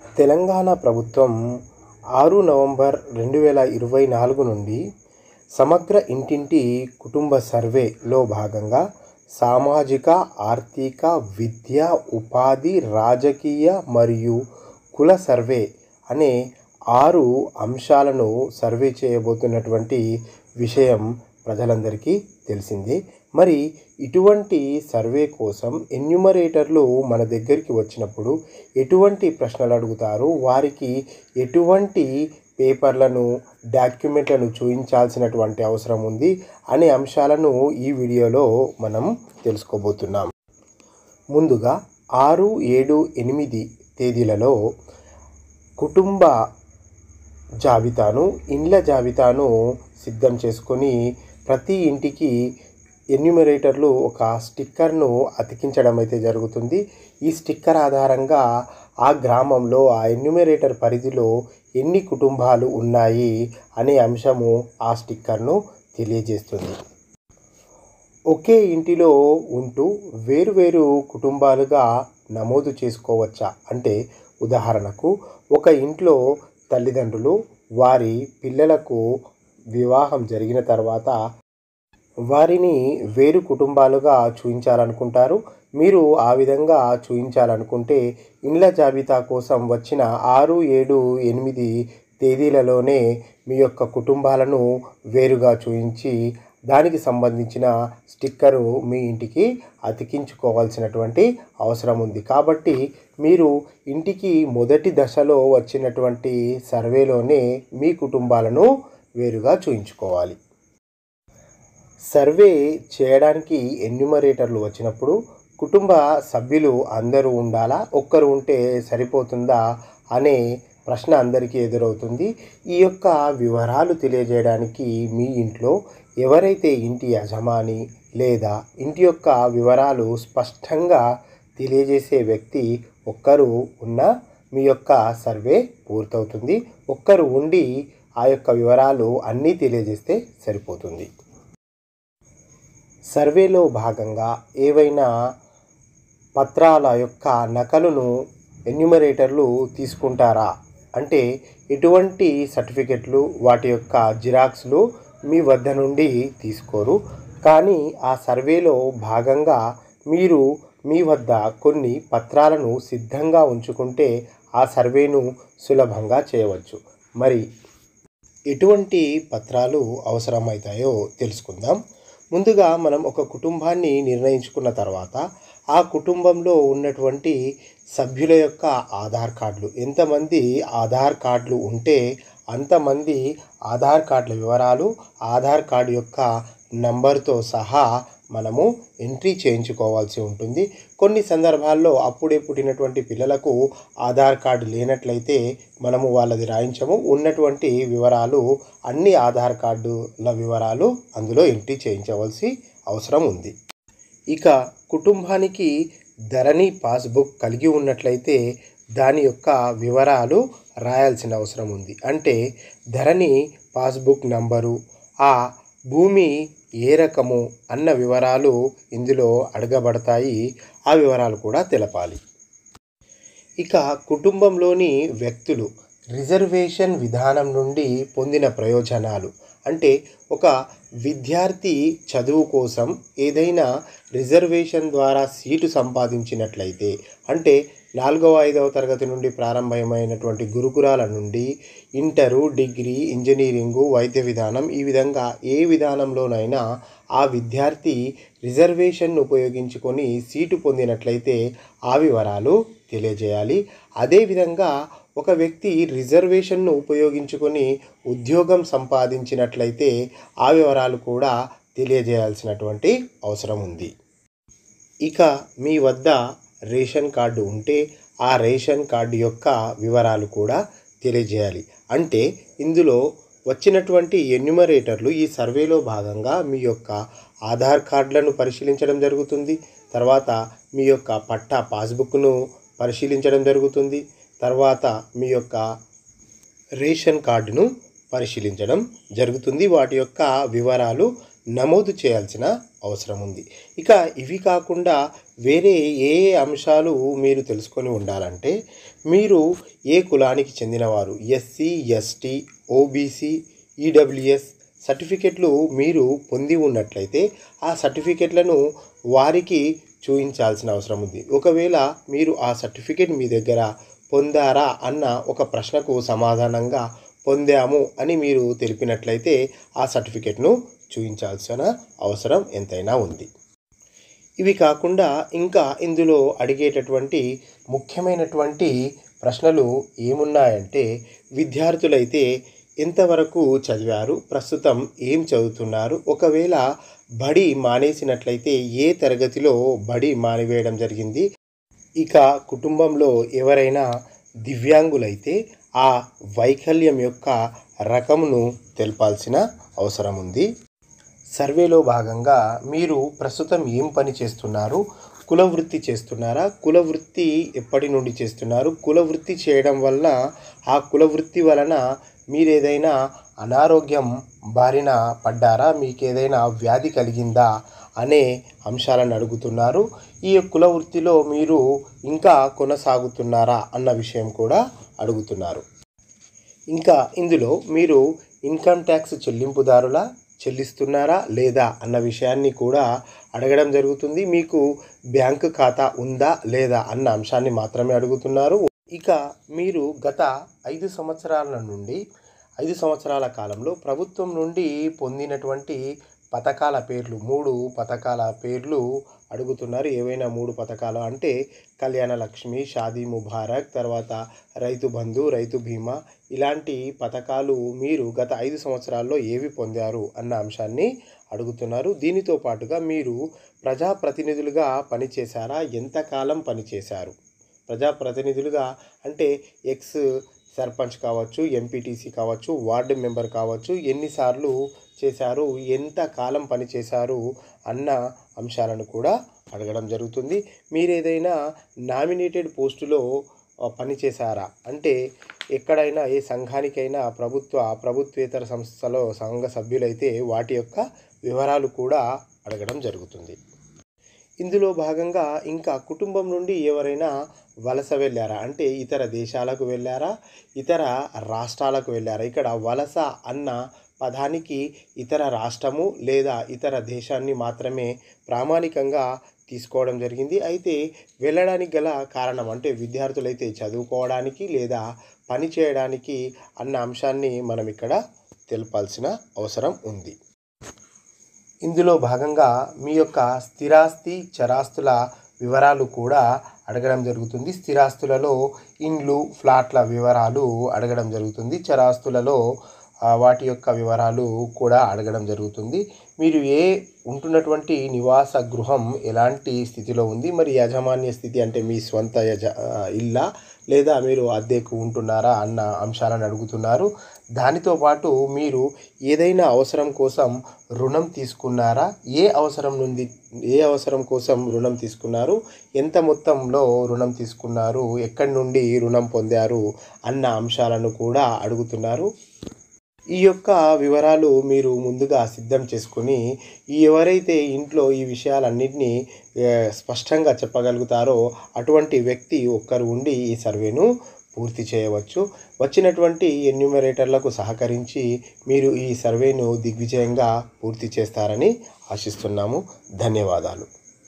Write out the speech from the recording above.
తెలంగాణ ప్రభుత్వం ఆరు నవంబర్ రెండు వేల ఇరవై నాలుగు నుండి సమగ్ర ఇంటింటి కుటుంబ సర్వేలో భాగంగా సామాజిక ఆర్థిక విద్య ఉపాధి రాజకీయ మరియు కుల సర్వే అనే ఆరు అంశాలను సర్వే చేయబోతున్నటువంటి విషయం ప్రజలందరికీ తెలిసిందే మరి ఇటువంటి సర్వే కోసం ఎన్యుమరేటర్లు మన దగ్గరికి వచ్చినప్పుడు ఎటువంటి ప్రశ్నలు అడుగుతారు వారికి ఎటువంటి పేపర్లను డాక్యుమెంట్లను చూపించాల్సినటువంటి అవసరం ఉంది అనే అంశాలను ఈ వీడియోలో మనం తెలుసుకోబోతున్నాం ముందుగా ఆరు ఏడు ఎనిమిది తేదీలలో కుటుంబ జాబితాను ఇండ్ల జాబితాను సిద్ధం చేసుకొని ప్రతి ఇంటికి ఎన్యూమరేటర్లు ఒక స్టిక్కర్ను అతికించడం అయితే జరుగుతుంది ఈ స్టిక్కర్ ఆధారంగా ఆ గ్రామంలో ఆ ఎన్యూమరేటర్ పరిధిలో ఎన్ని కుటుంబాలు ఉన్నాయి అనే అంశము ఆ స్టిక్కర్ను తెలియజేస్తుంది ఒకే ఇంటిలో ఉంటూ వేరువేరు కుటుంబాలుగా నమోదు చేసుకోవచ్చా అంటే ఉదాహరణకు ఒక ఇంట్లో తల్లిదండ్రులు వారి పిల్లలకు వివాహం జరిగిన తర్వాత వారిని వేరు కుటుంబాలుగా చూపించాలనుకుంటారు మీరు ఆ విధంగా చూపించాలనుకుంటే ఇండ్ల జాబితా కోసం వచ్చిన ఆరు ఏడు ఎనిమిది తేదీలలోనే మీ యొక్క కుటుంబాలను వేరుగా చూపించి దానికి సంబంధించిన స్టిక్కరు మీ ఇంటికి అతికించుకోవాల్సినటువంటి అవసరం ఉంది కాబట్టి మీరు ఇంటికి మొదటి దశలో వచ్చినటువంటి సర్వేలోనే మీ కుటుంబాలను వేరుగా చూయించుకోవాలి సర్వే చేయడానికి ఎన్యూమరేటర్లు వచ్చినప్పుడు కుటుంబ సభ్యులు అందరూ ఉండాలా ఒక్కరు ఉంటే సరిపోతుందా అనే ప్రశ్న అందరికీ ఎదురవుతుంది ఈ యొక్క వివరాలు తెలియజేయడానికి మీ ఇంట్లో ఎవరైతే ఇంటి యజమాని లేదా ఇంటి యొక్క వివరాలు స్పష్టంగా తెలియజేసే వ్యక్తి ఒక్కరు ఉన్న మీ యొక్క సర్వే పూర్తవుతుంది ఒక్కరు ఉండి ఆ యొక్క వివరాలు అన్నీ తెలియజేస్తే సరిపోతుంది సర్వేలో భాగంగా ఏవైనా పత్రాల యొక్క నకలును ఎన్యూమరేటర్లు తీసుకుంటారా అంటే ఎటువంటి సర్టిఫికెట్లు వాటి యొక్క జిరాక్స్లు మీ వద్ద నుండి తీసుకోరు కానీ ఆ సర్వేలో భాగంగా మీరు మీ వద్ద కొన్ని పత్రాలను సిద్ధంగా ఉంచుకుంటే ఆ సర్వేను సులభంగా చేయవచ్చు మరి ఎటువంటి పత్రాలు అవసరమవుతాయో తెలుసుకుందాం ముందుగా మనం ఒక కుటుంబాన్ని నిర్ణయించుకున్న తర్వాత ఆ కుటుంబంలో ఉన్నటువంటి సభ్యుల యొక్క ఆధార్ కార్డులు ఎంతమంది ఆధార్ కార్డులు ఉంటే అంతమంది ఆధార్ కార్డుల వివరాలు ఆధార్ కార్డు యొక్క నంబర్తో సహా మనము ఎంట్రీ చేయించుకోవాల్సి ఉంటుంది కొన్ని సందర్భాల్లో అప్పుడే పుట్టినటువంటి పిల్లలకు ఆధార్ కార్డు లేనట్లయితే మనము వాళ్ళది రాయించము ఉన్నటువంటి వివరాలు అన్ని ఆధార్ కార్డుల వివరాలు అందులో ఎంట్రీ చేయించవలసి అవసరం ఉంది ఇక కుటుంబానికి ధరణి పాస్బుక్ కలిగి ఉన్నట్లయితే దాని యొక్క వివరాలు రాయాల్సిన అవసరం ఉంది అంటే ధరణి పాస్బుక్ నంబరు ఆ భూమి ఏ రకము అన్న వివరాలు ఇందులో అడగబడతాయి ఆ వివరాలు కూడా తెలపాలి ఇక కుటుంబంలోని వ్యక్తులు రిజర్వేషన్ విధానం నుండి పొందిన ప్రయోజనాలు అంటే ఒక విద్యార్థి చదువు కోసం ఏదైనా రిజర్వేషన్ ద్వారా సీటు సంపాదించినట్లయితే అంటే నాలుగవ ఐదవ తరగతి నుండి ప్రారంభమైనటువంటి గురుకులాల నుండి ఇంటరు డిగ్రీ ఇంజనీరింగు వైద్య విధానం ఈ విధంగా ఏ విధానంలోనైనా ఆ విద్యార్థి రిజర్వేషన్ను ఉపయోగించుకొని సీటు పొందినట్లయితే ఆ వివరాలు తెలియజేయాలి అదేవిధంగా ఒక వ్యక్తి రిజర్వేషన్ను ఉపయోగించుకొని ఉద్యోగం సంపాదించినట్లయితే ఆ వివరాలు కూడా తెలియజేయాల్సినటువంటి అవసరం ఉంది ఇక మీ వద్ద రేషన్ కార్డు ఉంటే ఆ రేషన్ కార్డు యొక్క వివరాలు కూడా తెలియజేయాలి అంటే ఇందులో వచ్చినటువంటి ఎన్యుమరేటర్లు ఈ సర్వేలో భాగంగా మీ యొక్క ఆధార్ కార్డులను పరిశీలించడం జరుగుతుంది తర్వాత మీ యొక్క పట్టా పాస్బుక్ను పరిశీలించడం జరుగుతుంది తర్వాత మీ యొక్క రేషన్ కార్డును పరిశీలించడం జరుగుతుంది వాటి యొక్క వివరాలు నమోదు చేయాల్సిన అవసరం ఉంది ఇక ఇవి కాకుండా వేరే ఏ ఏ అంశాలు మీరు తెలుసుకొని ఉండాలంటే మీరు ఏ కులానికి చెందినవారు ఎస్సీ ఎస్టీ ఓబీసీ ఈడబ్ల్యూఎస్ సర్టిఫికెట్లు మీరు పొంది ఉన్నట్లయితే ఆ సర్టిఫికెట్లను వారికి చూపించాల్సిన అవసరం ఉంది ఒకవేళ మీరు ఆ సర్టిఫికెట్ మీ దగ్గర పొందారా అన్న ఒక ప్రశ్నకు సమాధానంగా పొందాము అని మీరు తెలిపినట్లయితే ఆ సర్టిఫికెట్ను చూపించాల్సిన అవసరం ఎంతైనా ఉంది ఇవి కాకుండా ఇంకా ఇందులో అడిగేటటువంటి ముఖ్యమైనటువంటి ప్రశ్నలు ఏమున్నాయంటే విద్యార్థులైతే ఎంతవరకు చదివారు ప్రస్తుతం ఏం చదువుతున్నారు ఒకవేళ బడి మానేసినట్లయితే ఏ తరగతిలో బడి మానివేయడం జరిగింది ఇక కుటుంబంలో ఎవరైనా దివ్యాంగులైతే ఆ వైకల్యం యొక్క రకమును తెలపాల్సిన అవసరం ఉంది సర్వేలో భాగంగా మీరు ప్రస్తుతం ఏం పని చేస్తున్నారు కుల వృత్తి చేస్తున్నారా కుల వృత్తి ఎప్పటి నుండి చేస్తున్నారు కుల వృత్తి చేయడం వలన ఆ కుల వృత్తి వలన మీరు ఏదైనా అనారోగ్యం బారిన పడ్డారా మీకు ఏదైనా వ్యాధి కలిగిందా అనే అంశాలను అడుగుతున్నారు ఈ కుల వృత్తిలో మీరు ఇంకా కొనసాగుతున్నారా అన్న విషయం కూడా అడుగుతున్నారు ఇంకా ఇందులో మీరు ఇన్కమ్ ట్యాక్స్ చెల్లింపుదారుల చెల్లిస్తున్నారా లేదా అన్న విషయాన్ని కూడా అడగడం జరుగుతుంది మీకు బ్యాంకు ఖాతా ఉందా లేదా అన్న అంశాన్ని మాత్రమే అడుగుతున్నారు ఇక మీరు గత ఐదు సంవత్సరాల నుండి ఐదు సంవత్సరాల కాలంలో ప్రభుత్వం నుండి పొందినటువంటి పథకాల పేర్లు మూడు పథకాల పేర్లు అడుగుతున్నారు ఏవైనా మూడు పథకాలు అంటే కళ్యాణ లక్ష్మి షాదీ ముబారక్ తర్వాత రైతు బంధు రైతు బీమా ఇలాంటి పథకాలు మీరు గత ఐదు సంవత్సరాల్లో ఏవి పొందారు అన్న అంశాన్ని అడుగుతున్నారు దీనితో పాటుగా మీరు ప్రజాప్రతినిధులుగా పనిచేశారా ఎంతకాలం పనిచేశారు ప్రజాప్రతినిధులుగా అంటే ఎక్స్ సర్పంచ్ కావచ్చు ఎంపీటీసీ కావచ్చు వార్డు మెంబర్ కావచ్చు ఎన్నిసార్లు చేశారు ఎంత కాలం పనిచేశారు అన్న అంశాలను కూడా అడగడం జరుగుతుంది మీరు ఏదైనా నామినేటెడ్ పోస్టులో ఆ, పనిచేశారా అంటే ఎక్కడైనా ఏ సంఘానికైనా ప్రభుత్వ ప్రభుత్వేతర సంస్థలో సంఘ సభ్యులైతే వాటి యొక్క వివరాలు కూడా అడగడం జరుగుతుంది ఇందులో భాగంగా ఇంకా కుటుంబం నుండి ఎవరైనా వలస వెళ్ళారా అంటే ఇతర దేశాలకు వెళ్ళారా ఇతర రాష్ట్రాలకు వెళ్ళారా ఇక్కడ వలస అన్న పదానికి ఇతర రాష్ట్రము లేదా ఇతర దేశాన్ని మాత్రమే ప్రామాణికంగా తీసుకోవడం జరిగింది అయితే వెళ్ళడానికి గల కారణం అంటే విద్యార్థులైతే చదువుకోవడానికి లేదా పని చేయడానికి అన్న అంశాన్ని మనం ఇక్కడ తెలపాల్సిన అవసరం ఉంది ఇందులో భాగంగా మీ యొక్క స్థిరాస్తి చరాస్తుల వివరాలు కూడా అడగడం జరుగుతుంది స్థిరాస్తులలో ఇండ్లు ఫ్లాట్ల వివరాలు అడగడం జరుగుతుంది చరాస్తులలో ఆ, వాటి యొక్క వివరాలు కూడా అడగడం జరుగుతుంది మీరు ఏ ఉంటున్నటువంటి నివాస గృహం ఎలాంటి స్థితిలో ఉంది మరి యాజమాన్య స్థితి అంటే మీ స్వంత యజ ఆ, ఇల్లా లేదా మీరు అద్దెకు ఉంటున్నారా అన్న అంశాలను అడుగుతున్నారు దానితో పాటు మీరు ఏదైనా అవసరం కోసం రుణం తీసుకున్నారా ఏ అవసరం నుండి ఏ అవసరం కోసం రుణం తీసుకున్నారు ఎంత మొత్తంలో రుణం తీసుకున్నారు ఎక్కడి నుండి రుణం పొందారు అన్న అంశాలను కూడా అడుగుతున్నారు ఈ యొక్క వివరాలు మీరు ముందుగా సిద్ధం చేసుకొని ఈ ఎవరైతే ఇంట్లో ఈ విషయాలన్నింటినీ ఏ, స్పష్టంగా చెప్పగలుగుతారో అటువంటి వ్యక్తి ఒక్కరు ఉండి ఈ సర్వేను పూర్తి చేయవచ్చు వచ్చినటువంటి ఎన్యూమరేటర్లకు సహకరించి మీరు ఈ సర్వేను దిగ్విజయంగా పూర్తి చేస్తారని ఆశిస్తున్నాము ధన్యవాదాలు